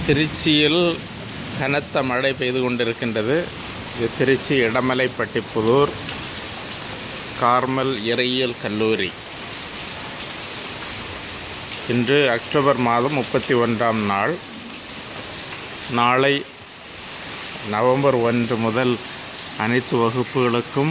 திருச்சியில் கனத்த மழை பெய்து கொண்டிருக்கின்றது இது திருச்சி இடமலைப்பட்டி புதூர் கார்மல் இறையியல் கல்லூரி இன்று அக்டோபர் மாதம் முப்பத்தி ஒன்றாம் நாள் நாளை நவம்பர் ஒன்று முதல் அனைத்து வகுப்புகளுக்கும்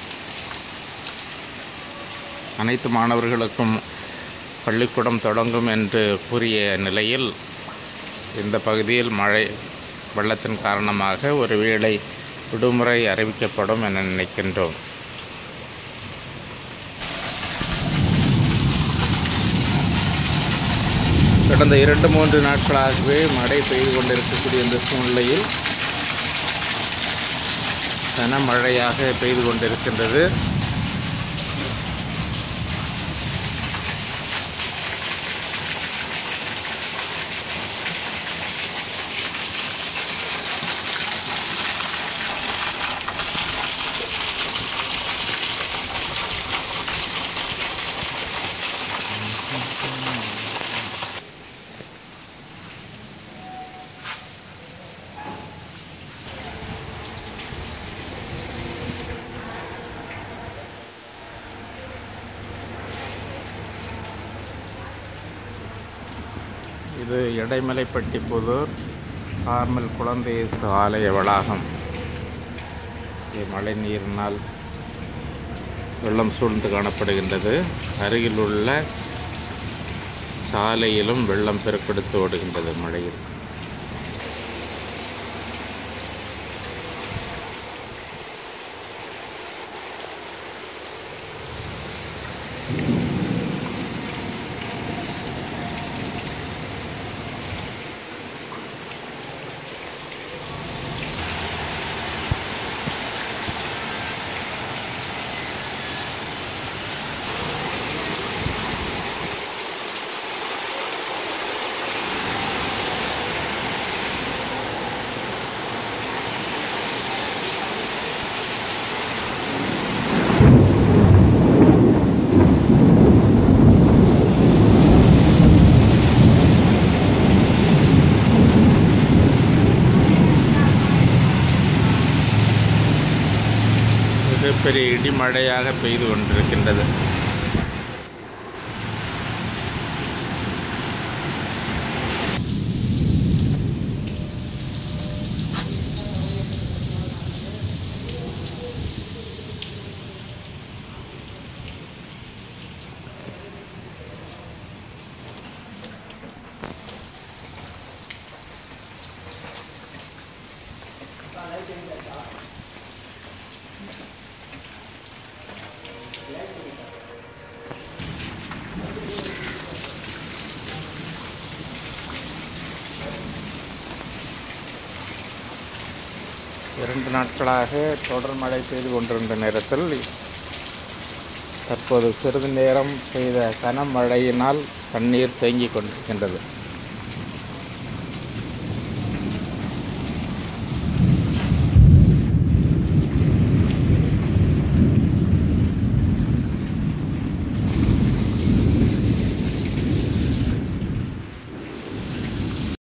அனைத்து மாணவர்களுக்கும் பள்ளிக்கூடம் தொடங்கும் என்று கூறிய நிலையில் இந்த பகுதியில் மழை வெள்ளத்தின் காரணமாக ஒரு வேளை விடுமுறை அறிவிக்கப்படும் என நினைக்கின்றோம் கடந்த இரண்டு மூன்று நாட்களாகவே மழை பெய்து கொண்டிருக்கக்கூடிய இந்த சூழ்நிலையில் கனமழையாக பெய்து கொண்டிருக்கின்றது இது இடைமலைப்பட்டி புதூர் கார்மல் குழந்தை இயேசு ஆலய வளாகம் இங்கே மழை நீரினால் வெள்ளம் சூழ்ந்து காணப்படுகின்றது அருகில் உள்ள சாலையிலும் வெள்ளம் பெருக்கெடுத்து ஓடுகின்றது மழையில் மிகப்பெரிய இடிமழையாக பெய்து கொண்டிருக்கின்றது இரண்டு நாட்களாக தொடர் மழை பெய்து கொண்டிருந்த நேரத்தில் தற்போது சிறிது நேரம் பெய்த கனமழையினால் தண்ணீர் தேங்கிக் கொண்டிருக்கின்றது